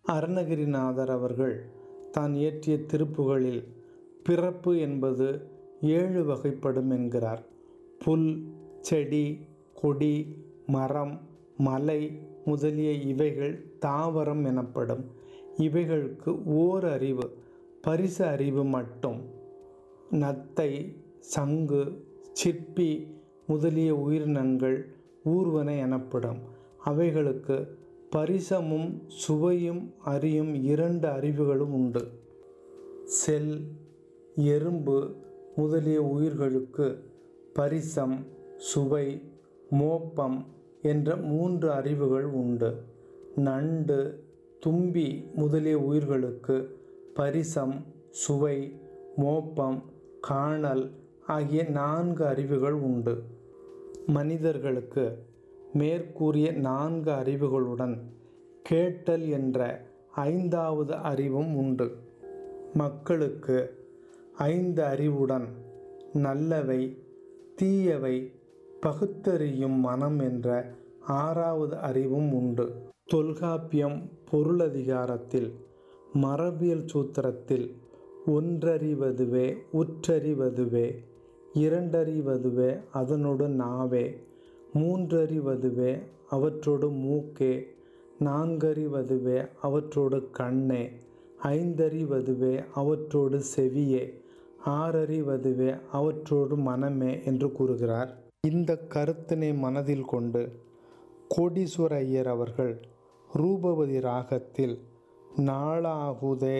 அருணகிரிநாதர் அவர்கள் தான் இயற்றிய திருப்புகளில் பிறப்பு என்பது ஏழு வகைப்படும் என்கிறார் புல் செடி கொடி மரம் மலை முதலிய இவைகள் தாவரம் எனப்படும் இவைகளுக்கு ஓர் அறிவு பரிச அறிவு மட்டும் நத்தை சங்கு சிற்பி முதலிய உயிரினங்கள் ஊர்வன எனப்படும் அவைகளுக்கு பரிசமும் சுவையும் அறியும் இரண்டு அறிவுகளும் உண்டு செல் எறும்பு முதலிய உயிர்களுக்கு பரிசம் சுவை மோப்பம் என்ற மூன்று அறிவுகள் உண்டு நண்டு தும்பி முதலிய உயிர்களுக்கு பரிசம் சுவை மோப்பம் காணல் ஆகிய நான்கு அறிவுகள் உண்டு மனிதர்களுக்கு மேற்கூறிய நான்கு அறிவுகளுடன் கேட்டல் என்ற ஐந்தாவது அறிவும் உண்டு மக்களுக்கு ஐந்து அறிவுடன் நல்லவை தீயவை பகுத்தறியும் மனம் என்ற ஆறாவது அறிவும் உண்டு தொல்காப்பியம் பொருளதிகாரத்தில் மரபியல் சூத்திரத்தில் ஒன்றறிவதுவே உற்றறிவதுவே இரண்டறிவதுவே அதனோடு நாவே மூன்றறிவதுவே அவற்றோடு மூக்கே நான்கறிவதுவே அவற்றோடு கண்ணே ஐந்தறிவதுவே அவற்றோடு செவியே ஆறறிவதுவே அவற்றோடு மனமே என்று கூறுகிறார் இந்த கருத்தினை மனதில் கொண்டு கோடீஸ்வர ஐயர் அவர்கள் ரூபவதி ராகத்தில் நாளாகுதே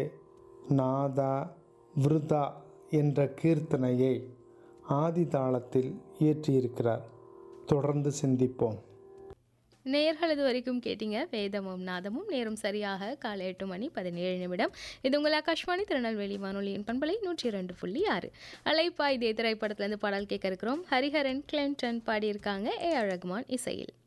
நாதா விருதா என்ற கீர்த்தனையை ஆதி தாளத்தில் இயற்றியிருக்கிறார் தொடர்ந்து சிந்திப்போம் நேர்கள் இது வரைக்கும் கேட்டீங்க வேதமும் நாதமும் நேரம் சரியாக காலை எட்டு மணி பதினேழு நிமிடம் இது உங்கள் ஆகாஷ்வாணி திருநெல்வேலி வானொலியின் பண்பலை நூற்றி இரண்டு புள்ளி ஆறு அலைப்பா இதே திரைப்படத்துலேருந்து பாடல் கேட்க இருக்கிறோம் ஹரிஹரன் கிளின்டன் பாடியிருக்காங்க ஏ அழகுமான் இசையில்